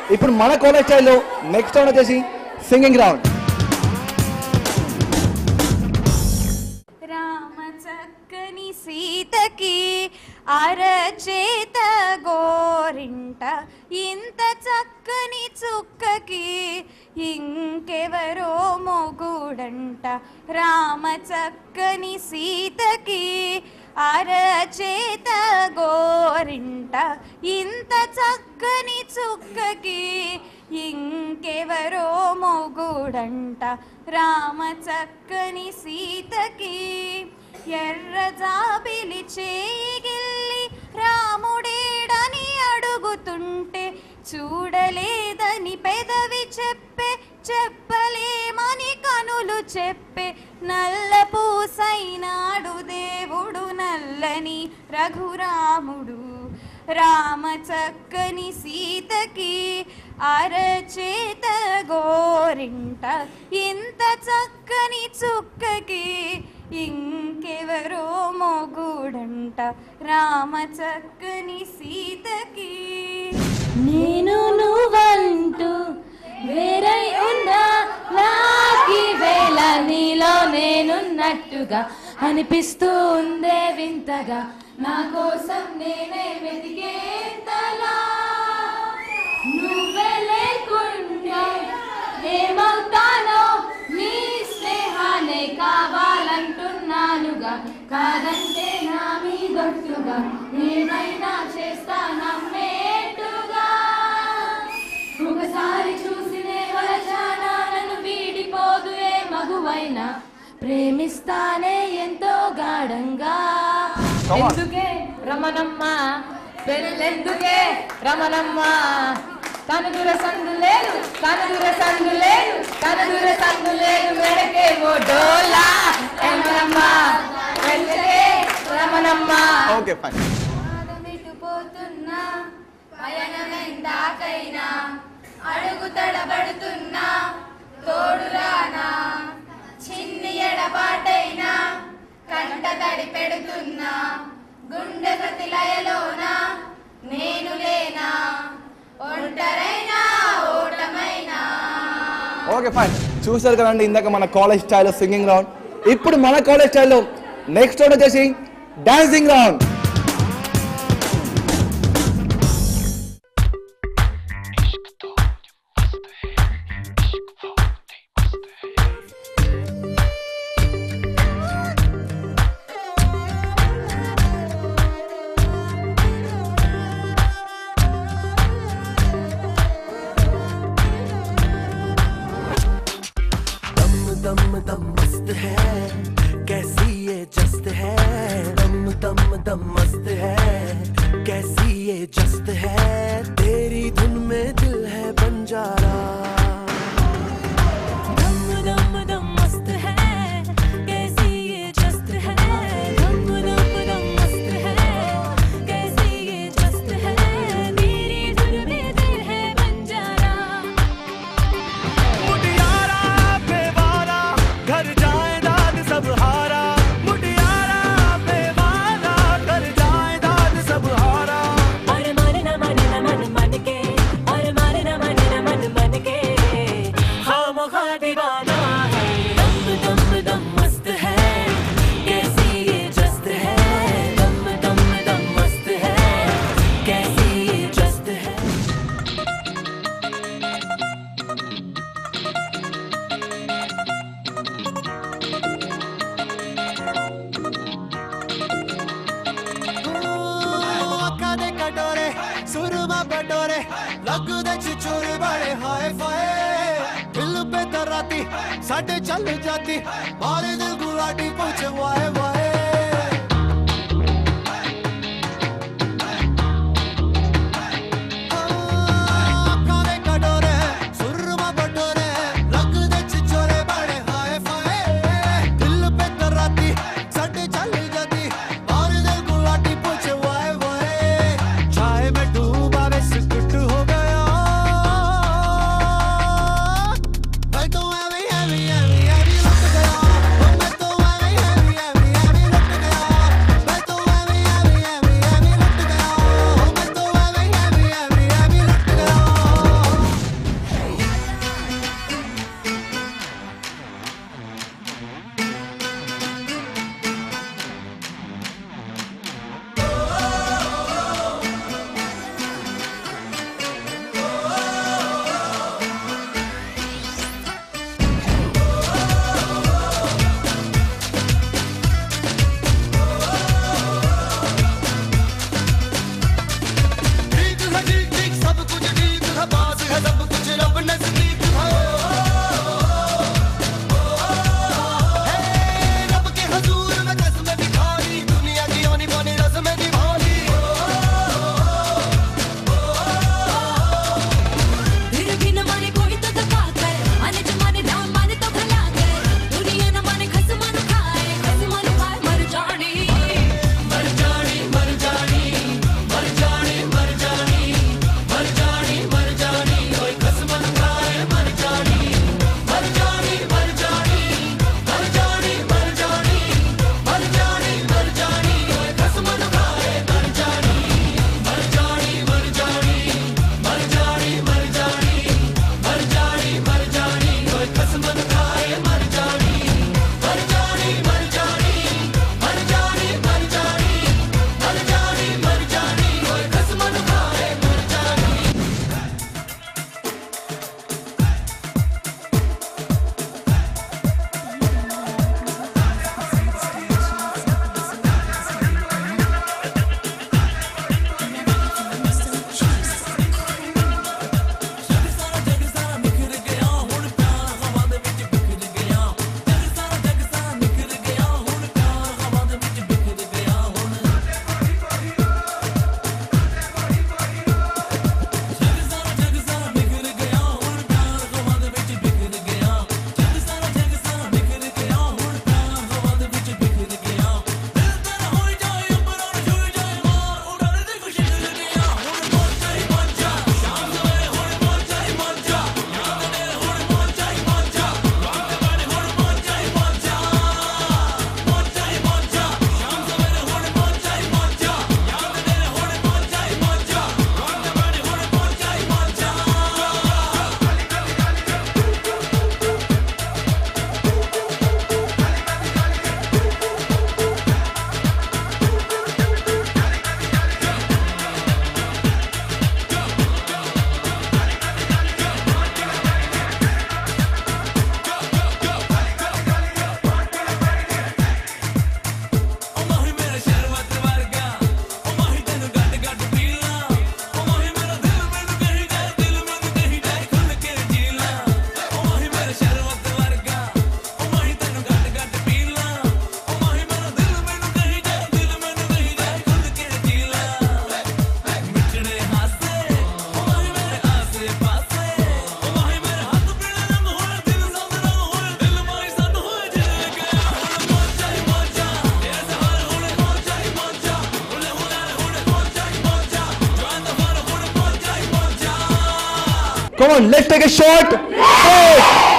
ఇప్పుడు మన కాలేజ్ స్టైల్లో నెక్స్ట్ రౌండ్ వచ్చేసి సింగింగ్ రౌండ్ రామ చక్కని సీతకి అరచేత గోరింట ఇంత చక్కని చుక్కకి ఇంకెవరో మొగుడంట రామ చక్కని సీతకి అరచేత గోరింట ఇంత చక్కని చుక్కకి ఇంకెవరో మొగుడంట రామ చక్కని సీతకి ఎర్ర జాబిలి చేయిగిల్లి రాముడేడని అడుగుతుంటే చూడలేదని పెదవి చెప్పే చెప్పలేమని కనులు చెప్పే నల్ల పూసైనాడు దేవుడు నల్లని రఘురాముడు రామ చక్కని సీతకి అరచేత గోరింట ఇంత చక్కని చుక్కకి ఇంకెవరో మొగుడంట రామ చక్కని సీతకి నేను నువ్వంటూ వేరై ఉన్నా నాకి వేళ నీలో నేనున్నట్టుగా అనిపిస్తూ ఉందే వింతగా నా కోసం నేనే వెతికేంతలా నువ్వే లేకుండా ఏమవుతానో నీ స్నేహానే కావాలంటున్నానుగా కాదంటే నా మీదొట్టుగా ఏమైనా చేస్తా నమ్మేట్టుగా ఒకసారి చూసినే వలచానా నన్ను వీడిపోదు ఏ మగువైనా ప్రేమిస్తానే ఎంతో గాఢంగా ఎందుకే రమణమ్మ పెళ్ళెందుకే రమణమ్మ తను దూర సందు లేదు తను దూర సందు లేదు తను దూర సందు లేదు మెడకే ఓ డోలా రమణమ్మ పెళ్ళకే రమణమ్మ ఓకే ఫైన్ పోతున్నా పయనమెందాకైనా అడుగు తడబడుతున్నా తోడురానా చిన్ని ఎడబాటైనా కంట తడి పెడుతున్నా గుండె ప్రతి లయలోన నేను లేనా ఒంటరైనా ఓటమైనా ఓకే ఫైన్ చూసారు కదండి ఇందాక మన కాలేజ్ స్టైల్లో సింగింగ్ రౌండ్ ఇప్పుడు మన కాలేజ్ స్టైల్లో నెక్స్ట్ రౌండ్ వచ్చేసి డాన్సింగ్ రౌండ్ दम दम दम मस्त है कैसी ये जस्त है दम दम दम मस्त है कैसी ये जस्त है तेरी धुन में दिल है बंजारा दम दम दम मस्त है कैसी ये जस्त है दम दम दम मस्त है कैसी ये जस्त है मेरी धुन में दिल है बंजारा मुटियारा बेवारा घर जाए दाद सब हारा मुटियारा बेवारा घर जाए दाद सब हारा और मन न मन न मन मन के और मन न मन न मन मन के हम दीवाना है दम दम दम मस्त है कैसी ये जस्त है दम दम दम मस्त है कैसी ये जस्त है ਅੱਖਾਂ ਦੇ ਕਟੋਰੇ ਸੁਰਮਾ ਕਟੋਰੇ ਲੱਗਦੇ ਚਿਚੁਰ ਬੜੇ ਹਾਏ ਫਾਏ ਦਿਲ ਪੇ ਤਰਾਤੀ ਸਾਡੇ ਚੱਲ ਜਾਤੀ ਮਾਰੇ ਦਿਲ ਗੁਲਾਟੀ ਪੁੱਛ ਵਾਏ ਵਾਏ ਅੱਖਾਂ ਦੇ ਕਟੋਰੇ ਸੁਰਮਾ ਕਟੋਰੇ ਲੱਗਦੇ ਚਿਚੁਰ ਬੜੇ ਹਾਏ ਫਾਏ ਦਿਲ ਪੇ ਤਰਾਤੀ ਸਾਡੇ ਚੱਲ ਜਾਤੀ ਮਾਰੇ ਦਿਲ ਗੁਲਾਟੀ ਪੁੱਛ ਵਾਏ ਵਾਏ ਚਾਹੇ ਮੈਂ ਡੂਬਾ ਵੇ ਸਿਕਟ ਹੋ ਗਿਆ ਮੈਂ ਤਾਂ ਐਵੇਂ ਐਵੇਂ ਐਵੇਂ ਐਵੇਂ ਲੱਗ ਗਿਆ ਉਹ ਮੈਂ ਤਾਂ ਐਵੇਂ ਐਵੇਂ ਐਵੇਂ Come on, let's take a shot. Hey!